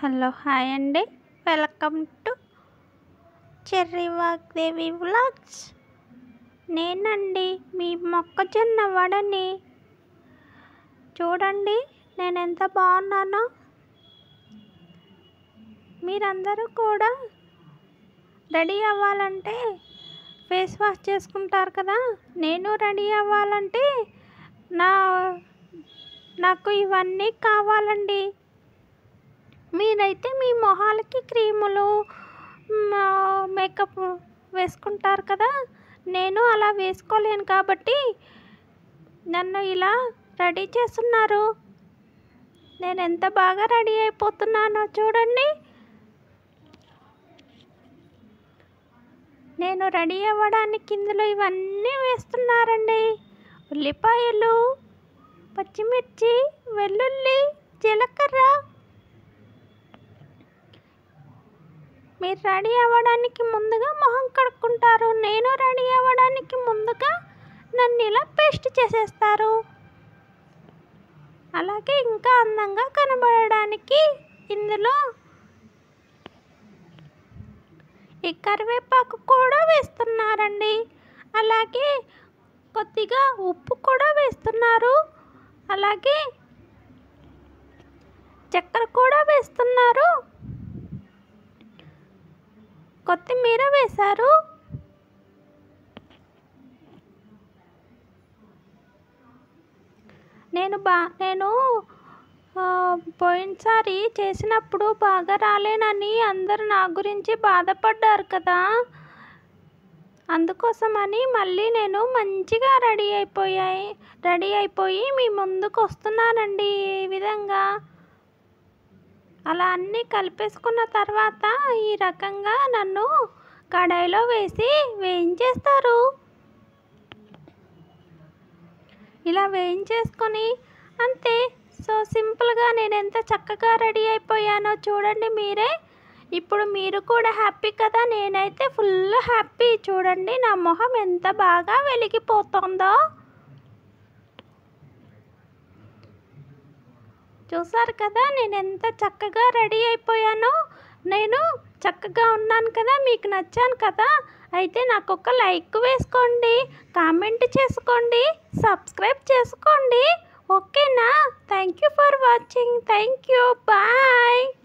hello hi అండి welcome to Cherry Vagdevi vlogs నేనండి మీ మొక్కజొన్న వడని చూడండి నేను ఎంత బాగున్నానో మీరందరూ కూడా రెడీ అవ్వాలంటే ఫేస్ వాష్ చేసుకుంటారు కదా నేను రెడీ అవ్వాలంటే నా నాకు ఇవన్నీ కావాలండి మీరైతే మీ మొహాలకి క్రీములు మా- మేకప్ వేసుకుంటారు కదా నేను అలా వేసుకోలేను కాబట్టి నన్ను ఇలా రెడీ చేస్తున్నారు నేను ఎంత బాగా రెడీ అయిపోతున్నానో చూడండి నేను రెడీ అవ్వడానికి ఇందులో ఇవన్నీ వేస్తున్నారండి ఉల్లిపాయలు పచ్చిమిర్చి వెల్లుల్లి జీలకర్ర మీరు రెడీ అవ్వడానికి ముందుగా మొహం కడుక్కుంటారు నేను రెడీ అవ్వడానికి ముందుగా నన్ను ఇలా పేస్ట్ చేసేస్తారు అలాగే ఇంకా అందంగా కనబడడానికి ఇందులో ఈ కరివేపాకు కూడా వేస్తున్నారండి అలాగే కొద్దిగా ఉప్పు కూడా వేస్తున్నారు అలాగే చక్కెర కూడా వేస్తున్నారు కొత్తిమీర వేశారు నేను బా నేను ఆ, పోయినసారి చేసినప్పుడు బాగా రాలేనని అందరు నా గురించి బాధపడ్డారు కదా అందుకోసమని మళ్ళీ నేను మంచిగా రెడీ అయిపోయాయి రెడీ అయిపోయి మీ ముందుకు వస్తున్నానండి ఈ విధంగా అలా అన్నీ కలిపేసుకున్న తర్వాత ఈ రకంగా నన్ను కడాయిలో వేసి వేయించేస్తారు ఇలా వేయించేసుకొని అంతే సో సింపుల్గా నేను ఎంత చక్కగా రెడీ అయిపోయానో చూడండి మీరే ఇప్పుడు మీరు కూడా హ్యాపీ కదా నేనైతే ఫుల్ హ్యాపీ చూడండి నా మొహం ఎంత బాగా వెలిగిపోతుందో చూసారు కదా నేను ఎంత చక్కగా రెడీ అయిపోయానో నేను చక్కగా ఉన్నాను కదా మీకు నచ్చాను కదా అయితే నాకు ఒక లైక్ వేసుకోండి కామెంట్ చేసుకోండి సబ్స్క్రైబ్ చేసుకోండి ఓకేనా thank you for watching thank you bye